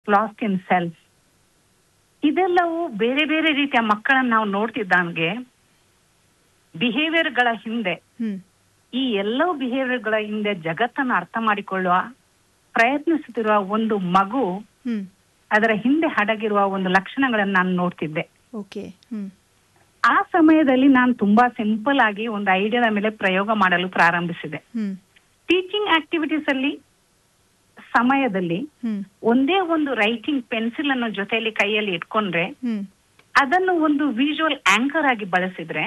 Lost in self ಇದೆಲ್ಲವೂ ಬೇರೆ ಬೇರೆ ರೀತಿಯ ಮಕ್ಕಳನ್ನ ನಾವು ನೋಡ್ತಿದ್ದಂಗೆ ಬಿಹೇವಿಯರ್ಗಳ ಹಿಂದೆ ಹ್ಮ್ ಈ ಎಲ್ಲವೂ ಬಿಹೇವಿಯರ್ಗಳ ಹಿಂದೆ ಜಗತ್ತನ್ನು ಅರ್ಥ ಮಾಡಿಕೊಳ್ಳುವ ಪ್ರಯತ್ನಿಸುತ್ತಿರುವ ಒಂದು ಮಗು ಹ್ಮ್ ಅದರ ಹಿಂದೆ ಅಡಗಿರುವ ಒಂದು ಲಕ್ಷಣಗಳನ್ನು ನಾನು ನೋಡ್ತಿದ್ದೆ ಓಕೆ ಹ್ಮ್ ಆ ಸಮಯದಲ್ಲಿ ನಾನು ತುಂಬಾ ಸಿಂಪಲ್ ಆಗಿ ಒಂದು ಐಡಿಯಾದ ಮೇಲೆ ಪ್ರಯೋಗ ಮಾಡಲು ಪ್ರಾರಂಭಿಸಿದೆ ಹ್ಮ್ ಟೀಚಿಂಗ್ ಆಕ್ಟಿವಿಟೀಸ್ ಅಲ್ಲಿ ಸಮಯದಲ್ಲಿ ಹ್ಮ್ ಒಂದೇ ಒಂದು ರೈಟಿಂಗ್ ಪೆನ್ಸಿಲ್ ಅನ್ನು ಜೊತೆಯಲ್ಲಿ ಕೈಯಲ್ಲಿ ಇಟ್ಕೊಂಡ್ರೆ ಹ್ಮ್ ಅದನ್ನು ಒಂದು ವಿಜುವಲ್ ಆಂಕರ್ ಆಗಿ ಬಳಸಿದ್ರೆ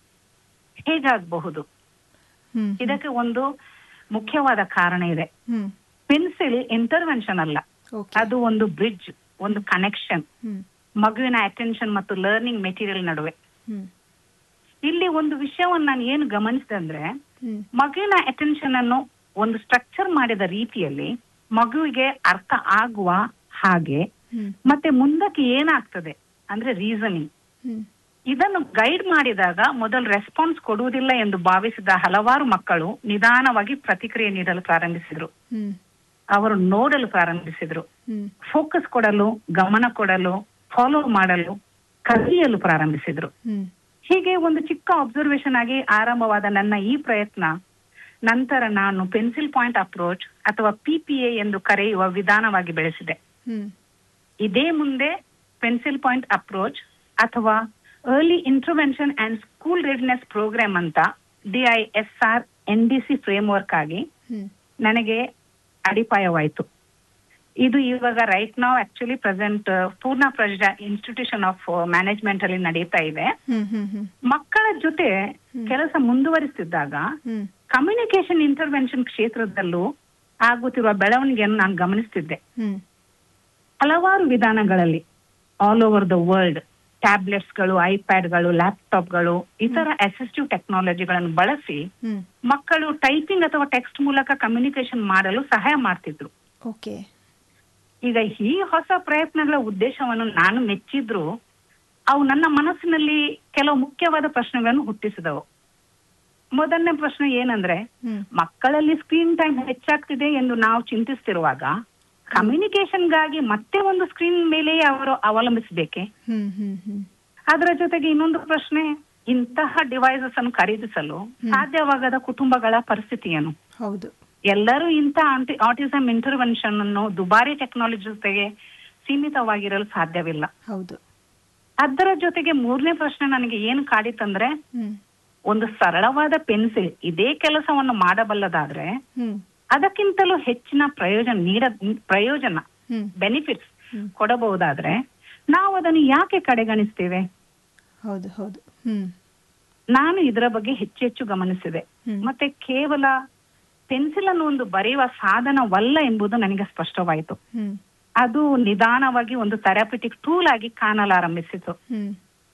ಹೇಗಾಗಬಹುದು ಹ್ಮ್ ಇದಕ್ಕೆ ಒಂದು ಮುಖ್ಯವಾದ ಕಾರಣ ಇದೆ ಹ್ಮ್ ಪೆನ್ಸಿಲ್ ಇಂಟರ್ವೆನ್ಷನ್ ಅಲ್ಲ ಓಕೆ ಅದು ಒಂದು ಬ್ರಿಡ್ಜ್ ಒಂದು ಕನೆಕ್ಷನ್ ಹ್ಮ್ ಮಗುವಿನ ಅಟೆನ್ಷನ್ ಮತ್ತು ಲರ್ನಿಂಗ್ ಮೆಟೀರಿಯಲ್ ನಡುವೆ ಹ್ಮ್ ಇಲ್ಲಿ ಒಂದು ವಿಷಯವನ್ನು ನಾನು ಏನು ಗಮನಿಸಿದೆ ಅಂದ್ರೆ ಹ್ಮ್ ಮಗುವಿನ ಅಟೆನ್ಷನ್ ಅನ್ನು ಒಂದು ಸ್ಟ್ರಕ್ಚರ್ ಮಾಡಿದ ರೀತಿಯಲ್ಲಿ ಮಗುವಿಗೆ ಅರ್ಥ ಆಗುವ ಹಾಗೆ ಹ್ಮ್ ಮತ್ತೆ ಮುಂದಕ್ಕೆ ಏನಾಗ್ತದೆ ಅಂದ್ರೆ ರೀಸನಿಂಗ್ ಹ್ಮ್ ಇದನ್ನು ಗೈಡ್ ಮಾಡಿದಾಗ ಮೊದಲು ರೆಸ್ಪಾನ್ಸ್ ಕೊಡುವುದಿಲ್ಲ ಎಂದು ಭಾವಿಸಿದ ಹಲವಾರು ಮಕ್ಕಳು ನಿಧಾನವಾಗಿ ಪ್ರತಿಕ್ರಿಯೆ ನೀಡಲು ಪ್ರಾರಂಭಿಸಿದ್ರು ಹ್ಮ್ ಅವರು ನೋಡಲು ಪ್ರಾರಂಭಿಸಿದ್ರು ಹ್ಮ್ ಫೋಕಸ್ ಕೊಡಲು ಗಮನ ಕೊಡಲು ಫಾಲೋ ಮಾಡಲು ಕಲಿಯಲು ಪ್ರಾರಂಭಿಸಿದ್ರು ಹ್ಮ್ ಹೀಗೆ ಒಂದು ಚಿಕ್ಕ ಅಬ್ಸರ್ವೇಷನ್ ಆಗಿ ಆರಂಭವಾದ ನನ್ನ ಈ ಪ್ರಯತ್ನ ನಂತರ ನಾನು ಪೆನ್ಸಿಲ್ ಪಾಯಿಂಟ್ ಅಪ್ರೋಚ್ ಅಥವಾ ಪಿಪಿಎ ಎಂದು ಕರೆಯುವ ವಿಧಾನವಾಗಿ ಬೆಳೆಸಿದೆ ಹ್ಮ್ ಇದೇ ಮುಂದೆ ಪೆನ್ಸಿಲ್ ಪಾಯಿಂಟ್ ಅಪ್ರೋಚ್ ಅಥವಾ early intervention and school readiness program ಅಂತ DISR N D C framework ಆಗಿ ಹ್ಮ್ ನನಗೆ ಅಡಿಪಾಯವಾಯಿತು ಇದು ಇವಾಗ ರೈಟ್ ನಾವು ಆಕ್ಚುಲಿ ಪ್ರೆಸೆಂಟ್ ಪೂರ್ಣ ಪ್ರಜ ಇನ್ಸ್ಟಿಟ್ಯೂಷನ್ ಆಫ್ ಮ್ಯಾನೇಜ್ಮೆಂಟ್ ಅಲ್ಲಿ ನಡೀತಾ ಇದೆ ಹ್ಮ್ ಹ್ಮ್ ಹ್ಮ್ ಮಕ್ಕಳ ಜೊತೆ ಕೆಲಸ ಮುಂದುವರಿಸ್ತಿದ್ದಾಗ ಹ್ಮ್ ಕಮ್ಯುನಿಕೇಶನ್ ಇಂಟರ್ವೆನ್ಷನ್ ಕ್ಷೇತ್ರದಲ್ಲೂ ಆಗುತ್ತಿರುವ ಬೆಳವಣಿಗೆಯನ್ನು ನಾನು ಗಮನಿಸ್ತಿದ್ದೆ ಹ್ಮ್ ಹಲವಾರು ವಿಧಾನಗಳಲ್ಲಿ ಆಲ್ ಓವರ್ ದ ವರ್ಲ್ಡ್ ಟ್ಯಾಬ್ಲೆಟ್ಸ್ಗಳು ಐಪ್ಯಾಡ್ಗಳು ಲ್ಯಾಪ್ಟಾಪ್ಗಳು ಇತರ ಅಸಿಸ್ಟಿವ್ ಟೆಕ್ನಾಲಜಿಗಳನ್ನು ಬಳಸಿ ಹ್ಮ್ ಮಕ್ಕಳು ಟೈಪಿಂಗ್ ಅಥವಾ ಟೆಕ್ಸ್ಟ್ ಮೂಲಕ ಕಮ್ಯುನಿಕೇಶನ್ ಮಾಡಲು ಸಹಾಯ ಮಾಡ್ತಿದ್ರು ಓಕೆ ಈಗ ಈ ಹೊಸ ಪ್ರಯತ್ನಗಳ ಉದ್ದೇಶವನ್ನು ನಾನು ಮೆಚ್ಚಿದ್ರು ಅವು ನನ್ನ ಮನಸ್ಸಿನಲ್ಲಿ ಕೆಲವು ಮುಖ್ಯವಾದ ಪ್ರಶ್ನೆಗಳನ್ನು ಹುಟ್ಟಿಸಿದವು ಮೊದಲನೇ ಪ್ರಶ್ನೆ ಏನಂದ್ರೆ ಹ್ಮ್ ಮಕ್ಕಳಲ್ಲಿ ಸ್ಕ್ರೀನ್ ಟೈಮ್ ಹೆಚ್ಚಾಗ್ತಿದೆ ಎಂದು ನಾವು ಚಿಂತಿಸ್ತಿರುವಾಗ ಕಮ್ಯುನಿಕೇಶನ್ಗಾಗಿ ಮತ್ತೆ ಒಂದು ಸ್ಕ್ರೀನ್ ಮೇಲೆ ಅವರು ಅವಲಂಬಿಸಬೇಕೆ ಹ್ಮ್ ಹ್ಮ್ ಹ್ಮ್ ಅದರ ಜೊತೆಗೆ ಇನ್ನೊಂದು ಪ್ರಶ್ನೆ ಇಂತಹ ಡಿವೈಸಸ್ ಅನ್ನು ಖರೀದಿಸಲು ಸಾಧ್ಯವಾಗದ ಕುಟುಂಬಗಳ ಪರಿಸ್ಥಿತಿ ಏನು ಹೌದು ಎಲ್ಲರೂ ಇಂಥ ಆಟಿಸಮ್ ಇಂಟರ್ವೆನ್ಷನ್ ಅನ್ನು ದುಬಾರಿ ಟೆಕ್ನಾಲಜಿ ಜೊತೆಗೆ ಸೀಮಿತವಾಗಿರಲು ಸಾಧ್ಯವಿಲ್ಲ ಹೌದು ಅದರ ಜೊತೆಗೆ ಮೂರನೇ ಪ್ರಶ್ನೆ ನನಗೆ ಏನು ಕಾಡಿತಂದ್ರೆ ಹ್ಮ್ ಒಂದು ಸರಳವಾದ ಪೆನ್ಸಿಲ್ ಇದೇ ಕೆಲಸವನ್ನು ಮಾಡಬಲ್ಲದಾದ್ರೆ ಹ್ಮ್ ಅದಕ್ಕಿಂತಲೂ ಹೆಚ್ಚಿನ ಪ್ರಯೋಜನ ನೀಡ ಪ್ರಯೋಜನ ಹ್ಮ್ ಬೆನಿಫಿಟ್ಸ್ ಹ್ಮ್. ಕೊಡಬಹುದಾದ್ರೆ ನಾವು ಅದನ್ನು ಯಾಕೆ ಕಡೆಗಣಿಸ್ತೇವೆ ಹೌದು ಹೌದು ಹ್ಮ್ ನಾನು ಇದರ ಬಗ್ಗೆ ಹೆಚ್ಚು ಹೆಚ್ಚು ಗಮನಿಸಿದೆ ಹ್ಮ್. ಮತ್ತೆ ಕೇವಲ ಪೆನ್ಸಿಲ್ ಅನ್ನು ಒಂದು ಬರೆಯುವ ಸಾಧನವಲ್ಲ ಎಂಬುದು ನನಗೆ ಸ್ಪಷ್ಟವಾಯಿತು ಹ್ಮ್ ಅದು ನಿಧಾನವಾಗಿ ಒಂದು ಥೆರಪಿಟಿಕ್ ಟೂಲ್ ಆಗಿ ಕಾಣಲಾರಂಭಿಸಿತು ಹ್ಮ್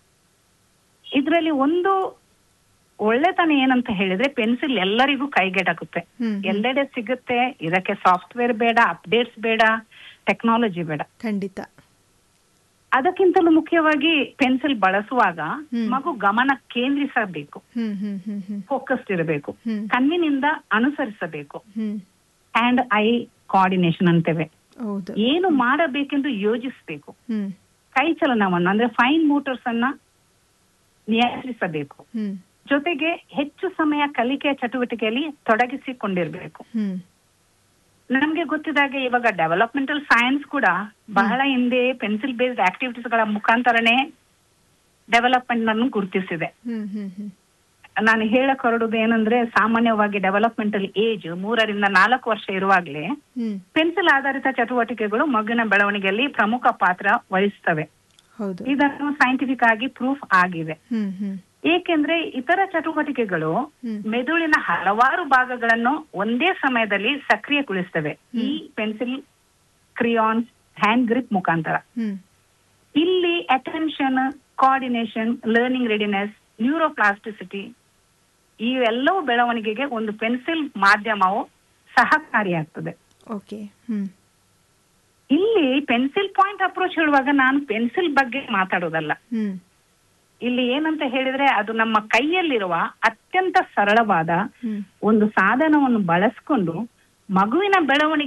ಇದರಲ್ಲಿ ಒಂದು ಒಳ್ಳೆತನ ಏನಂತ ಹೇಳಿದ್ರೆ ಪೆನ್ಸಿಲ್ ಎಲ್ಲರಿಗೂ ಕೈಗೆಟಕುತ್ತೆ ಹ್ಮ್ ಎಲ್ಲೆಡೆ ಸಿಗುತ್ತೆ ಇದಕ್ಕೆ ಸಾಫ್ಟ್ವೇರ್ ಬೇಡ ಅಪ್ಡೇಟ್ಸ್ ಬೇಡ ಟೆಕ್ನಾಲಜಿ ಬೇಡ ಖಂಡಿತ ಅದಕ್ಕಿಂತಲೂ ಮುಖ್ಯವಾಗಿ ಪೆನ್ಸಿಲ್ ಬಳಸುವಾಗ ಹ್ಮ್. ಮಗು ಗಮನ ಕೇಂದ್ರಿಸಬೇಕು ಹ್ಮ್ ಹ್ಮ್ ಹ್ಮ್ ಹ್ಮ್ ಫೋಕಸ್ಡ್ ಇರಬೇಕು ಹ್ಮ್ ಕಣ್ಣಿನಿಂದ ಅನುಸರಿಸಬೇಕು ಹ್ಮ್ ಹ್ಯಾಂಡ್ ಐ ಕೋಆರ್ಡಿನೇಷನ್ ಅಂತೇವೆ ಹೌದು ಏನು ಮಾಡಬೇಕೆಂದು ಯೋಜಿಸಬೇಕು ಹ್ಮ್ ಕೈ ಚಲನವನ್ನು ಅಂದ್ರೆ ಫೈನ್ ಮೋಟರ್ಸ್ ಅನ್ನ ನಿಯಂತ್ರಿಸಬೇಕು ಹ್ಮ್ ಜೊತೆಗೆ ಹೆಚ್ಚು ಸಮಯ ಕಲಿಕೆಯ ಚಟುವಟಿಕೆಯಲ್ಲಿ ತೊಡಗಿಸಿಕೊಂಡಿರ್ಬೇಕು ಹ್ಮ್ ನಮ್ಗೆ ಗೊತ್ತಿದಾಗೆ ಇವಾಗ ಡೆವಲಪ್ಮೆಂಟಲ್ ಸೈನ್ಸ್ ಕೂಡ ಬಹಳ ಹಿಂದೆ ಪೆನ್ಸಿಲ್ ಬೇಸ್ಡ್ ಆಕ್ಟಿವಿಟೀಸ್ ಗಳ ಮುಖಾಂತರನೇ ಡೆವಲಪ್ಮೆಂಟ್ ಅನ್ನು ಗುರುತಿಸಿದೆ ಹ್ಮ್ ಹ್ಮ್ ಹ್ಮ್ ನಾನು ಹೇಳಕ್ ಹೊರಡುದು ಏನಂದ್ರೆ ಸಾಮಾನ್ಯವಾಗಿ ಡೆವಲಪ್ಮೆಂಟಲ್ ಏಜ್ ಮೂರರಿಂದ ನಾಲ್ಕು ವರ್ಷ ಇರುವಾಗಲೇ ಹ್ಮ್ ಪೆನ್ಸಿಲ್ ಆಧಾರಿತ ಚಟುವಟಿಕೆಗಳು ಮಗುವಿನ ಬೆಳವಣಿಗೆಯಲ್ಲಿ ಪ್ರಮುಖ ಪಾತ್ರ ವಹಿಸ್ತವೆ ಹೌದು ಇದನ್ನು ಸೈಂಟಿಫಿಕ್ ಆಗಿ ಪ್ರೂಫ್ ಆಗಿದೆ ಹ್ಮ್ ಹ್ಮ್ ಏಕೆಂದ್ರೆ ಇತರ ಚಟುವಟಿಕೆಗಳು ಹ್ಮ್ ಮೆದುಳಿನ ಹಲವಾರು ಭಾಗಗಳನ್ನು ಒಂದೇ ಸಮಯದಲ್ಲಿ ಸಕ್ರಿಯಗೊಳಿಸ್ತವೆ ಈ ಪೆನ್ಸಿಲ್ ಕ್ರಿಯಾನ್ಸ್ ಹ್ಯಾಂಡ್ ಗ್ರಿಪ್ ಮುಖಾಂತರ ಹ್ಮ್ ಇಲ್ಲಿ attention coordination learning readiness neuroplasticity ಇವೆಲ್ಲವೂ ಬೆಳವಣಿಗೆಗೆ ಒಂದು ಪೆನ್ಸಿಲ್ ಮಾಧ್ಯಮವು ಸಹಕಾರಿಯಾಗ್ತದೆ ಓಕೆ ಹ್ಮ್ ಇಲ್ಲಿ ಪೆನ್ಸಿಲ್ ಪಾಯಿಂಟ್ ಅಪ್ರೋಚ್ ಹೇಳುವಾಗ ನಾನು ಪೆನ್ಸಿಲ್ ಬಗ್ಗೆ ಮಾತಾಡೋದಲ್ಲ ಹ್ಮ್ ಇಲ್ಲಿ ಏನಂತ ಹೇಳಿದ್ರೆ ಅದು ನಮ್ಮ ಕೈಯಲ್ಲಿರುವ ಅತ್ಯಂತ ಸರಳವಾದ ಹ್ಮ್ ಒಂದು ಸಾಧನವನ್ನು ಬಳಸ್ಕೊಂಡು ಮಗುವಿನ ಬೆಳವಣಿಗೆ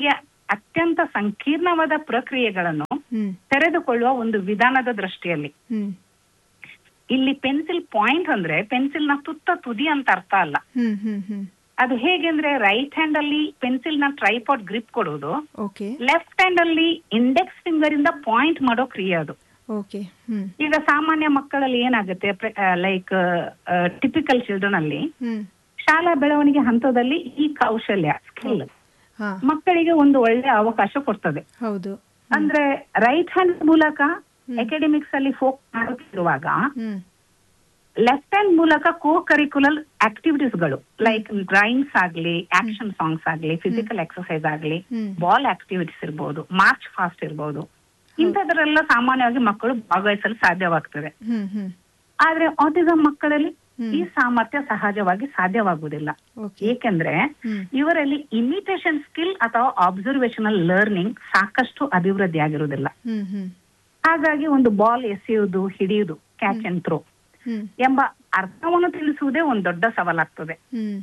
ಅತ್ಯಂತ ಸಂಕೀರ್ಣವಾದ ಪ್ರಕ್ರಿಯೆಗಳನ್ನು ಹ್ಮ್ ತೆರೆದುಕೊಳ್ಳುವ ಒಂದು ವಿಧಾನದ ದೃಷ್ಟಿಯಲ್ಲಿ ಹ್ಮ್ ಇಲ್ಲಿ ಪೆನ್ಸಿಲ್ ಪಾಯಿಂಟ್ ಅಂದ್ರೆ ಪೆನ್ಸಿಲ್ ನ ತುತ್ತ ತುದಿ ಅಂತ ಅರ್ಥ ಅಲ್ಲ ಹ್ಮ್ ಹ್ಮ್ ಹ್ಮ್ ಅದು ಹೇಗೆ ಅಂದ್ರೆ ರೈಟ್ ಹ್ಯಾಂಡ್ ಅಲ್ಲಿ ಪೆನ್ಸಿಲ್ ನ ಟ್ರೈಪಾಡ್ ಗ್ರಿಪ್ ಕೊಡುವುದು ಓಕೆ ಲೆಫ್ಟ್ ಹ್ಯಾಂಡ್ ಅಲ್ಲಿ ಇಂಡೆಕ್ಸ್ ಫಿಂಗರ್ ಇಂದ ಪಾಯಿಂಟ್ ಮಾಡೋ ಕ್ರಿಯೆ ಅದು ಓಕೆ ಹ್ಮ್ ಈಗ ಸಾಮಾನ್ಯ ಮಕ್ಕಳಲ್ಲಿ ಏನಾಗುತ್ತೆ ಲೈಕ್ ಟಿಪಿಕಲ್ ಚಿಲ್ಡ್ರನ್ ಅಲ್ಲಿ ಹ್ಮ್ ಶಾಲಾ ಬೆಳವಣಿಗೆ ಹಂತದಲ್ಲಿ ಈ ಕೌಶಲ್ಯ ಸ್ಕಿಲ್ ಹಾ ಮಕ್ಕಳಿಗೆ ಒಂದು ಒಳ್ಳೆ ಅವಕಾಶ ಕೊಡ್ತದೆ ಹೌದು ಅಂದ್ರೆ ರೈಟ್ ಹ್ಯಾಂಡ್ ಮೂಲಕ ಹ್ಮ್. ಅಕಾಡೆಮಿಕ್ಸ್ ಅಲ್ಲಿ ಫೋಕ್ ಮಾಡುತ್ತಿರುವಾಗ ಹ್ಮ್ ಲೆಫ್ಟ್ ಹ್ಯಾಂಡ್ ಮೂಲಕ ಕೋ ಕರಿಕ್ಯುಲರ್ ಆಕ್ಟಿವಿಟೀಸ್ಗಳು ಲೈಕ್ ಡ್ರಾಯಿಂಗ್ಸ್ ಆಗ್ಲಿ ಆಕ್ಷನ್ ಸಾಂಗ್ಸ್ ಆಗ್ಲಿ ಫಿಸಿಕಲ್ ಎಕ್ಸರ್ಸೈಸ್ ಆಗ್ಲಿ ಹ್ಮ್ ಬಾಲ್ ಆಕ್ಟಿವಿಟೀಸ್ ಇರ್ಬೋದು ಮಾರ್ಚ್ ಫಾಸ್ಟ್ ಇರ್ಬೋದು ಇಂಥದ್ರೆಲ್ಲ ಸಾಮಾನ್ಯವಾಗಿ ಮಕ್ಕಳು ಭಾಗವಹಿಸಲು ಸಾಧ್ಯವಾಗ್ತದೆ ಹ್ಮ್ ಹ್ಮ್ ಆದ್ರೆ ಆಟಿಸಂ ಮಕ್ಕಳಲ್ಲಿ ಹ್ಮ್. ಈ ಸಾಮರ್ಥ್ಯ ಸಹಜವಾಗಿ ಸಾಧ್ಯವಾಗುವುದಿಲ್ಲ ಓಕೆ ಏಕೆಂದ್ರೆ ಹ್ಮ್ ಇವರಲ್ಲಿ ಇಮಿಟೇಷನ್ ಸ್ಕಿಲ್ ಅಥವಾ ಅಬ್ಸರ್ವೇಷನಲ್ ಲರ್ನಿಂಗ್ ಸಾಕಷ್ಟು ಅಭಿವೃದ್ಧಿ ಆಗಿರುವುದಿಲ್ಲ ಹ್ಮ್ ಹ್ಮ್ ಹಾಗಾಗಿ ಒಂದು ಬಾಲ್ ಎಸೆಯುವುದು ಹಿಡಿಯುವುದು ಕ್ಯಾಚ್ ಅಂಡ್ ಥ್ರೋ ಹ್ಮ್ ಎಂಬ ಅರ್ಥವನ್ನು ತಿಳಿಸುವುದೇ ಒಂದು ದೊಡ್ಡ ಸವಾಲಾಗ್ತದೆ ಹ್ಮ್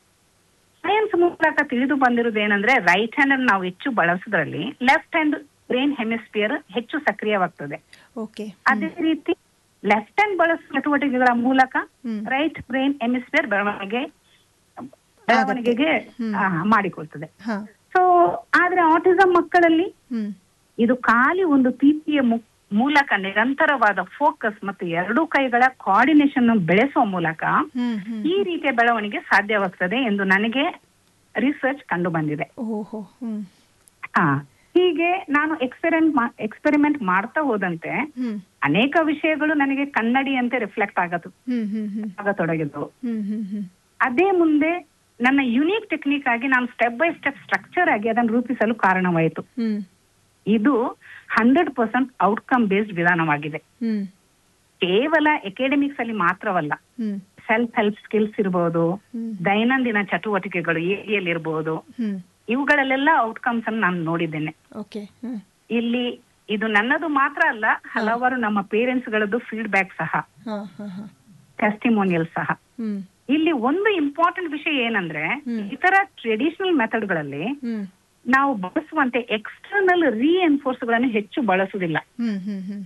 ಸೈನ್ಸ್ ಮೂಲಕ ತಿಳಿದು ಬಂದಿರುವುದು ಏನಂದ್ರೆ ರೈಟ್ ಹ್ಯಾಂಡ್ ಅನ್ನು ನಾವು ಹೆಚ್ಚು ಬಳಸೋದ್ರಲ್ಲಿ ಲೆಫ್ಟ್ ಹ್ಯಾಂಡ್ ಬ್ರೈನ್ ಹೆಮಿಸ್ಫಿಯರ್ ಹೆಚ್ಚು ಸಕ್ರಿಯವಾಗ್ತದೆ ಓಕೆ ಅದೇ ರೀತಿ ಲೆಫ್ಟ್ ಹ್ಯಾಂಡ್ ಬಳಸುವ ಚಟುವಟಿಕೆಗಳ ಮೂಲಕ ಹ್ಮ್ ರೈಟ್ ಬ್ರೈನ್ ಹೆಮಿಸ್ಫಿಯರ್ ಬೆಳವಣಿಗೆ ಬೆಳವಣಿಗೆಗೆ ಹ್ಮ್. ಆ, ಮಾಡಿಕೊಳ್ತದೆ ಹಾ ಸೊ ಆದ್ರೆ ಆಟಿಸಂ ಮಕ್ಕಳಲ್ಲಿ ಹ್ಮ್ ಇದು ಖಾಲಿ ಒಂದು ಪ್ರೀತಿಯ ಮು- ಮೂಲಕ ನಿರಂತರವಾದ ಫೋಕಸ್ ಮತ್ತು ಎರಡೂ ಕೈಗಳ ಕೋಆರ್ಡಿನೇಷನ್ ಬೆಳೆಸುವ ಮೂಲಕ ಹ್ಮ್ ಹ್ಮ್ ಈ ರೀತಿಯ ಬೆಳವಣಿಗೆ ಸಾಧ್ಯವಾಗ್ತದೆ ಎಂದು ನನಗೆ ರಿಸರ್ಚ್ ಕಂಡು ಬಂದಿದೆ ಓಹೋ ಹ್ಮ್ ಹಾ ಹೀಗೆ ನಾನು ಎಕ್ಸ್ಪೆರಿಮೆಂಟ್ ಎಕ್ಸ್ಪೆರಿಮೆಂಟ್ ಮಾಡ್ತಾ ಹೋದಂತೆ ಹ್ಮ್ ಅನೇಕ ವಿಷಯಗಳು ನನಗೆ ಕನ್ನಡಿಯಂತೆ ರಿಫ್ಲೆಕ್ಟ್ ಆಗತ್ತು ಹ್ಮ್ ಹ್ಮ್ ಹ್ಮ್ ಆಗತೊಡಗಿದ್ವು ಹ್ಮ್ ಹ್ಮ್ ಹ್ಮ್ ಅದೇ ಮುಂದೆ ನನ್ನ ಯುನೀಕ್ ಟೆಕ್ನಿಕ್ ಆಗಿ ನಾನು ಸ್ಟೆಪ್ ಬೈ ಸ್ಟೆಪ್ ಸ್ಟ್ರಕ್ಚರ್ ಆಗಿ ಅದನ್ನು ರೂಪಿಸಲು ಕಾರಣವಾಯಿತು ಹ್ಮ್ ಇದು ಹಂಡ್ರೆಡ್ ಪರ್ಸೆಂಟ್ ಔಟ್ಕಮ್ ಬೇಸ್ಡ್ ವಿಧಾನವಾಗಿದೆ ಹ್ಮ್ ಕೇವಲ ಎಕಾಡೆಮಿಕ್ಸ್ ಅಲ್ಲಿ ಮಾತ್ರವಲ್ಲ ಹ್ಮ್ ಸೆಲ್ಫ್ ಹೆಲ್ಪ್ ಸ್ಕಿಲ್ಸ್ ಇರಬಹುದು ಹ್ಮ್ ದೈನಂದಿನ ಚಟುವಟಿಕೆಗಳು ಏರಿಯಲ್ಲಿ ಇರಬಹುದು ಹ್ಮ್ ಇವುಗಳಲ್ಲೆಲ್ಲ ಔಟ್ಕಮ್ಸ್ ಅನ್ನು ನಾನು ನೋಡಿದ್ದೇನೆ ಓಕೆ ಹ್ಮ್ ಇಲ್ಲಿ ಇದು ನನ್ನದು ಮಾತ್ರ ಅಲ್ಲ ಹಲವಾರು ನಮ್ಮ ಪೇರೆಂಟ್ಸ್ ಗಳದ್ದು ಫೀಡ್ಬ್ಯಾಕ್ ಸಹ ಹಾ ಹಾ ಹಾ ಟೆಸ್ಟಿಮೋನಿಯಲ್ ಸಹ ಹ್ಮ್ ಇಲ್ಲಿ ಒಂದು ಇಂಪಾರ್ಟೆಂಟ್ ವಿಷಯ ಏನಂದ್ರೆ ಹ್ಮ್. ಇತರ ಟ್ರೆಡಿಷನಲ್ ಮೆಥಡ್ಗಳಲ್ಲಿ ಹ್ಮ್ ನಾವು ಬಳಸುವಂತೆ ಎಕ್ಸ್ಟರ್ನಲ್ ರೀಎನ್ಫೋರ್ಸ್ ಗಳನ್ನು ಹೆಚ್ಚು ಬಳಸುವುದಿಲ್ಲ ಹ್ಮ್ ಹ್ಮ್ ಹ್ಮ್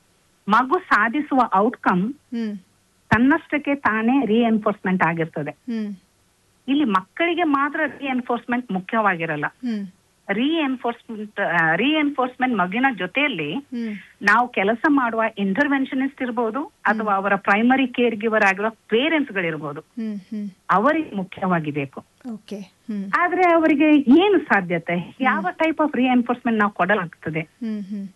ಮಗು ಸಾಧಿಸುವ ಔಟ್ಕಮ್ ಹ್ಮ್ ತನ್ನಷ್ಟಕ್ಕೆ ತಾನೇ ರೀಎನ್ಫೋರ್ಸ್ಮೆಂಟ್ ಆಗಿರ್ತದೆ ಹ್ಮ್ ಇಲ್ಲಿ ಮಕ್ಕಳಿಗೆ ಮಾತ್ರ ರೀಎನ್ಫೋರ್ಸ್ಮೆಂಟ್ ಮುಖ್ಯವಾಗಿರಲ್ಲ ಹ್ಮ್ ರೀಎನ್ಫೋರ್ಸ್ಮೆಂಟ್ ರೀಎನ್ಫೋರ್ಸ್ಮೆಂಟ್ ಮಗುವಿನ ಜೊತೆಯಲ್ಲಿ ಹ್ಮ್ ನಾವು ಕೆಲಸ ಮಾಡುವ ಇಂಟರ್ವೆನ್ಷನಿಸ್ಟ್ ಇರ್ಬೋದು ಅಥವಾ ಅವರ ಪ್ರೈಮರಿ ಕೇರ್ ಗಿವರ್ ಆಗಿರೋ ಪೇರೆಂಟ್ಸ್ ಗಳಿರ್ಬೋದು ಹ್ಮ್ ಹ್ಮ್ ಅವರಿಗೆ ಮುಖ್ಯವಾಗಿ ಬೇಕು ಓಕೆ ಹ್ಮ್ ಆದ್ರೆ ಅವರಿಗೆ ಏನು ಸಾಧ್ಯತೆ ಯಾವ ಟೈಪ್ ಆಫ್ ರೀಎನ್ಫೋರ್ಸ್ಮೆಂಟ್ ನಾವು ಕೊಡಲಾಗ್ತದೆ ಹ್ಮ್ ಹ್ಮ್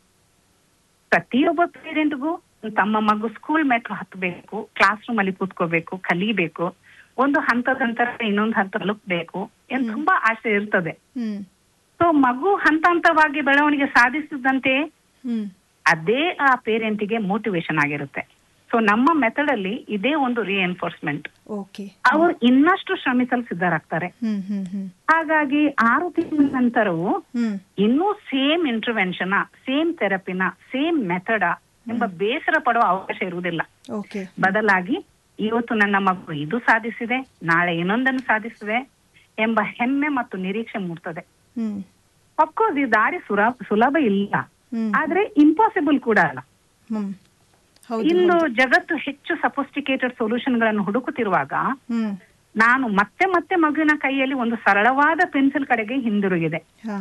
ಪ್ರತಿಯೊಬ್ಬ ಪೇರೆಂಟ್ಗೂ ತಮ್ಮ ಮಗು ಸ್ಕೂಲ್ ಮೆಟ್ರೋ ಹತ್ತಬೇಕು ಕ್ಲಾಸ್ ರೂಮ್ ಅಲ್ಲಿ ಕೂತ್ಕೋಬೇಕು ಕಲಿಬೇಕು ಒಂದು ಹಂತದ ನಂತರ ಇನ್ನೊಂದು ಹಂತ ತಲುಪಬೇಕು ಎಂದು ತುಂಬಾ ಆಸೆ ಇರ್ತದೆ ಹ್ಮ್ ಸೊ ಮಗು ಹಂತ ಹಂತವಾಗಿ ಬೆಳವಣಿಗೆ ಸಾಧಿಸಿದಂತೆ ಹ್ಮ್ ಅದೇ ಆ ಪೇರೆಂಟಿಗೆ ಮೋಟಿವೇಶನ್ ಆಗಿರುತ್ತೆ ಸೊ ನಮ್ಮ ಮೆಥಡ್ ಅಲ್ಲಿ ಇದೇ ಒಂದು ರಿಎನ್ಫೋರ್ಸ್ಮೆಂಟ್ ಓಕೆ ಅವರು ಇನ್ನಷ್ಟು ಶ್ರಮಿಸಲು ಸಿದ್ಧರಾಗ್ತಾರೆ ಹ್ಮ್ ಹ್ಮ್ ಹ್ಮ್ ಹಾಗಾಗಿ ಆರು ತಿಂಗಳ ನಂತರವೂ ಹ್ಮ್ ಇನ್ನೂ ಸೇಮ್ ಇಂಟರ್ವೆನ್ಷನ್ ಸೇಮ್ ಥೆರಪಿನ ಸೇಮ್ ಮೆಥಡ ಎಂಬ ಬೇಸರ ಪಡುವ ಅವಕಾಶ ಇರುವುದಿಲ್ಲ ಓಕೆ ಬದಲಾಗಿ ಇವತ್ತು ನನ್ನ ಮಗು ಇದು ಸಾಧಿಸಿದೆ ನಾಳೆ ಇನ್ನೊಂದನ್ನು ಸಾಧಿಸಿದೆ ಎಂಬ ಹೆಮ್ಮೆ ಮತ್ತು ನಿರೀಕ್ಷೆ ಮೂಡ್ತದೆ ಹ್ಮ್ ಅಫ್ಕೋರ್ಸ್ ಈ ದಾರಿ ಸುರ- ಸುಲಭ ಇಲ್ಲ ಹ್ಮ್ ಆದ್ರೆ ಇಂಪಾಸಿಬಲ್ ಕೂಡ ಅಲ್ಲ ಹ್ಮ್ ಹೌದು ಇಂದು ಜಗತ್ತು ಹೆಚ್ಚು ಸಫಿಸ್ಟಿಕೇಟೆಡ್ ಸೊಲ್ಯೂಷನ್ ಗಳನ್ನು ಹುಡುಕುತ್ತಿರುವಾಗ ಹ್ಮ್ ನಾನು ಮತ್ತೆ ಮತ್ತೆ ಮಗುವಿನ ಕೈಯಲ್ಲಿ ಒಂದು ಸರಳವಾದ ಪೆನ್ಸಿಲ್ ಕಡೆಗೆ ಹಿಂದಿರುಗಿದೆ ಹಾ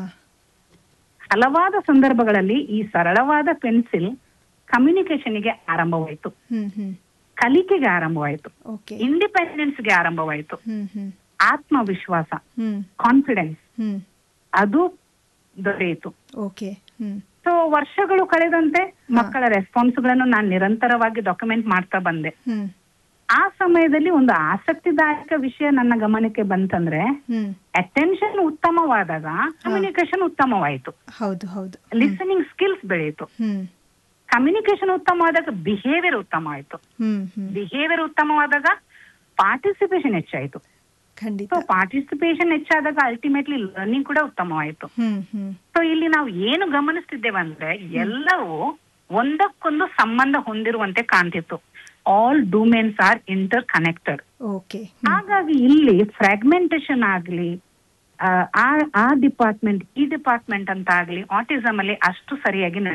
ಹಲವಾದ ಸಂದರ್ಭಗಳಲ್ಲಿ ಈ ಸರಳವಾದ ಪೆನ್ಸಿಲ್ ಕಮ್ಯುನಿಕೇಶನ್ಗೆ ಆರಂಭವಾಯಿತು ಹ್ಮ್ ಹ್ಮ್ ಕಲಿಕೆಗೆ ಆರಂಭವಾಯಿತು ಓಕೆ ಇಂಡಿಪೆಂಡೆನ್ಸ್ಗೆ ಆರಂಭವಾಯಿತು ಹ್ಮ್ ಹ್ಮ್ ಆತ್ಮವಿಶ್ವಾಸ ಹ್ಮ್ ಕಾನ್ಫಿಡೆನ್ಸ್ ಹ್ಮ್ ಅದು ದೊರೆಯಿತು ಓಕೆ ಹ್ಮ್ ಸೊ ವರ್ಷಗಳು ಕಳೆದಂತೆ ಮಕ್ಕಳ ರೆಸ್ಪಾನ್ಸ್ ಗಳನ್ನು ನಾನು ನಿರಂತರವಾಗಿ ಡಾಕ್ಯುಮೆಂಟ್ ಮಾಡ್ತಾ ಬಂದೆ ಹ್ಮ್ ಆ ಸಮಯದಲ್ಲಿ ಒಂದು ಆಸಕ್ತಿದಾಯಕ ವಿಷಯ ನನ್ನ ಗಮನಕ್ಕೆ ಬಂತಂದ್ರೆ ಹ್ಮ್ ಅಟೆನ್ಷನ್ ಉತ್ತಮವಾದಾಗ ಕಮ್ಯುನಿಕೇಶನ್ ಉತ್ತಮವಾಯಿತು ಹೌದು ಹೌದು ಲಿಸನಿಂಗ್ ಸ್ಕಿಲ್ಸ್ ಬೆಳೆಯಿತು ಹ್ಮ್ ಕಮ್ಯುನಿಕೇಶನ್ ಉತ್ತಮವಾದಾಗ ಬಿಹೇವಿಯರ್ ಉತ್ತಮ ಆಯ್ತು ಹ್ಮ್ ಹ್ಮ್ ಬಿಹೇವಿಯರ್ ಉತ್ತಮವಾದಾಗ ಪಾರ್ಟಿಸಿಪೇಷನ್ ಹೆಚ್ಚಾಯಿತು ಖಂಡಿತ ಸೊ ಪಾರ್ಟಿಸಿಪೇಷನ್ ಹೆಚ್ಚಾದಾಗ ಅಲ್ಟಿಮೇಟ್ಲಿ ಲರ್ನಿಂಗ್ ಕೂಡ ಉತ್ತಮವಾಯಿತು ಹ್ಮ್ ಹ್ಮ್ ಸೊ ಇಲ್ಲಿ ನಾವು ಏನು ಗಮನಿಸ್ತಿದ್ದೇವೆ ಅಂದ್ರೆ ಎಲ್ಲವೂ ಒಂದಕ್ಕೊಂದು ಸಂಬಂಧ ಹೊಂದಿರುವಂತೆ ಕಾಣ್ತಿತ್ತು all domains are interconnected okay ಹಾಗಾಗಿ ಇಲ್ಲಿ ಫ್ರಾಗ್ಮೆಂಟೇಶನ್ ಆಗ್ಲಿ ಆ ಆ ಡಿಪಾರ್ಟ್ಮೆಂಟ್ ಈ ಡಿಪಾರ್ಟ್ಮೆಂಟ್ ಅಂತ ಆಗ್ಲಿ ಆಟಿಸಮ್ ಅಲ್ಲಿ ಅಷ್ಟು ಸರಿಯಾಗಿ